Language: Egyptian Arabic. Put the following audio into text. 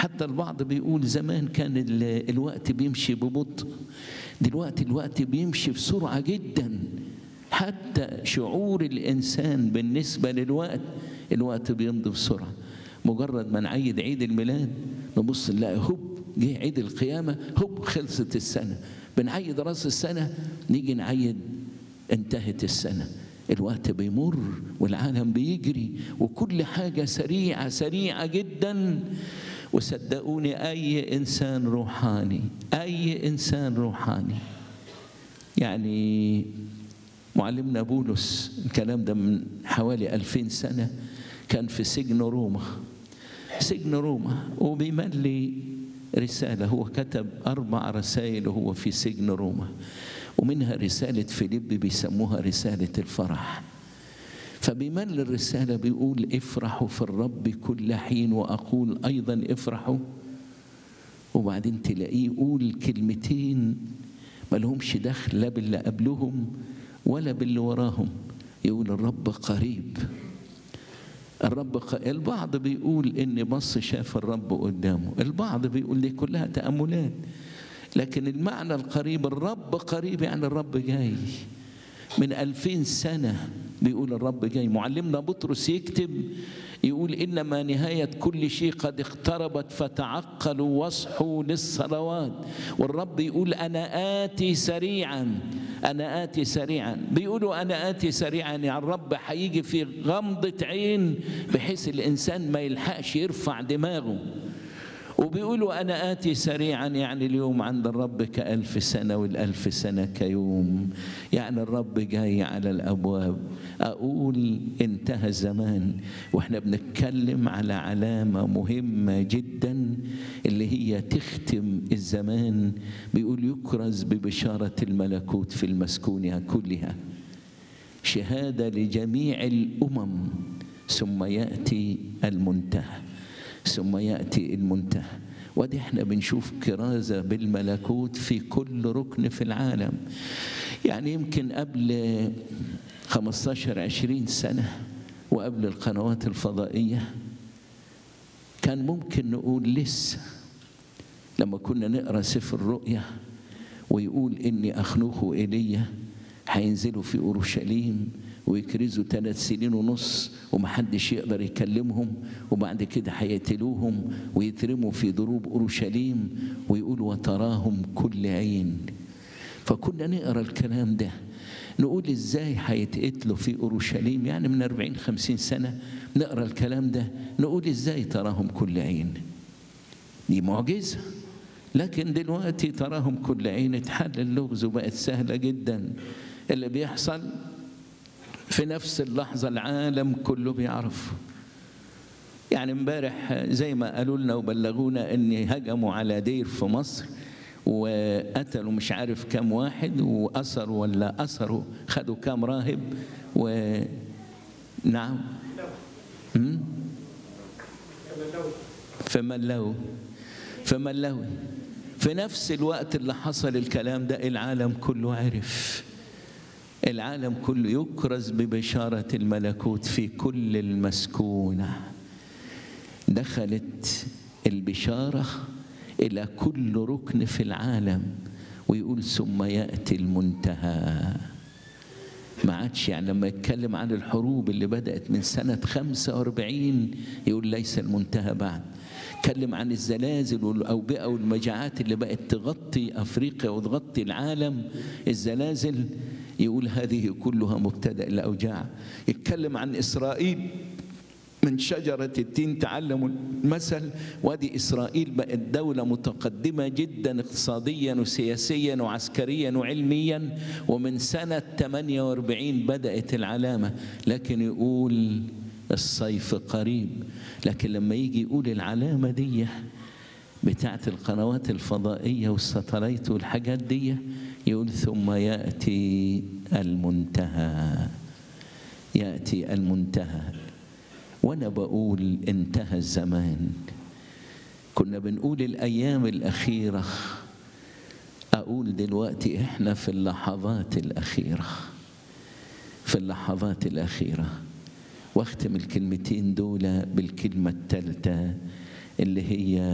حتى البعض بيقول زمان كان ال- الوقت بيمشي ببطء دلوقتي الوقت بيمشي بسرعة جدا حتى شعور الإنسان بالنسبة للوقت الوقت بيمضي بسرعة مجرد ما نعيد عيد الميلاد نبص نلاقي هوب جه عيد القيامة هوب خلصت السنة بنعيد راس السنة نيجي نعيد انتهت السنة الوقت بيمر والعالم بيجري وكل حاجة سريعة سريعة جدا وصدقوني أي إنسان روحاني أي إنسان روحاني يعني معلمنا بولس الكلام ده من حوالي ألفين سنة كان في سجن روما سجن روما وبيملي رسالة هو كتب أربع رسائل وهو في سجن روما ومنها رسالة فيليب بيسموها رسالة الفرح فبيمل الرسالة بيقول افرحوا في الرب كل حين وأقول أيضا افرحوا وبعدين تلاقيه يقول كلمتين ما لهمش دخل لا باللي قبلهم ولا باللي وراهم يقول الرب قريب الرب ق... البعض بيقول ان بص شاف الرب قدامه البعض بيقول دي كلها تأملات لكن المعنى القريب الرب قريب يعني الرب جاي من ألفين سنة بيقول الرب جاي معلمنا بطرس يكتب يقول إنما نهاية كل شيء قد اقتربت فتعقلوا واصحوا للصلوات والرب يقول أنا آتي سريعا أنا آتي سريعا بيقولوا أنا آتي سريعا يعني الرب هيجي في غمضة عين بحيث الإنسان ما يلحقش يرفع دماغه وبيقولوا أنا آتي سريعا يعني اليوم عند الرب كألف سنة والألف سنة كيوم يعني الرب جاي على الأبواب أقول انتهى الزمان وإحنا بنتكلم على علامة مهمة جدا اللي هي تختم الزمان بيقول يكرز ببشارة الملكوت في المسكونها كلها شهادة لجميع الأمم ثم يأتي المنتهى ثم ياتي المنتهى ودي احنا بنشوف كرازه بالملكوت في كل ركن في العالم يعني يمكن قبل 15 20 سنه وقبل القنوات الفضائيه كان ممكن نقول لسه لما كنا نقرا سفر الرؤيا ويقول اني اخنوخ ايليا هينزلوا في اورشليم ويكرزوا ثلاث سنين ونص ومحدش يقدر يكلمهم وبعد كده هيقتلوهم ويترموا في ضروب اورشليم ويقول وتراهم كل عين فكنا نقرا الكلام ده نقول ازاي هيتقتلوا في اورشليم يعني من 40 50 سنه نقرا الكلام ده نقول ازاي تراهم كل عين دي معجزه لكن دلوقتي تراهم كل عين اتحل اللغز وبقت سهله جدا اللي بيحصل في نفس اللحظة العالم كله بيعرف يعني امبارح زي ما قالوا لنا وبلغونا ان هجموا على دير في مصر وقتلوا مش عارف كام واحد وأسروا ولا أسروا خدوا كام راهب و نعم م? في ملوي في ملوي في نفس الوقت اللي حصل الكلام ده العالم كله عرف العالم كله يكرز ببشارة الملكوت في كل المسكونة دخلت البشارة إلى كل ركن في العالم ويقول ثم يأتي المنتهى ما عادش يعني لما يتكلم عن الحروب اللي بدأت من سنة 45 يقول ليس المنتهى بعد اتكلم عن الزلازل والأوبئة والمجاعات اللي بقت تغطي أفريقيا وتغطي العالم الزلازل يقول هذه كلها مبتدأ الأوجاع يتكلم عن إسرائيل من شجرة التين تعلموا المثل وادي إسرائيل بقت دولة متقدمة جدا اقتصاديا وسياسيا وعسكريا وعلميا ومن سنة 48 بدأت العلامة لكن يقول الصيف قريب لكن لما يجي يقول العلامة دي بتاعت القنوات الفضائية والستلايت والحاجات دي يقول ثم يأتي المنتهى يأتي المنتهى وأنا بقول انتهى الزمان كنا بنقول الأيام الأخيرة أقول دلوقتي إحنا في اللحظات الأخيرة في اللحظات الأخيرة واختم الكلمتين دول بالكلمة الثالثة اللي هي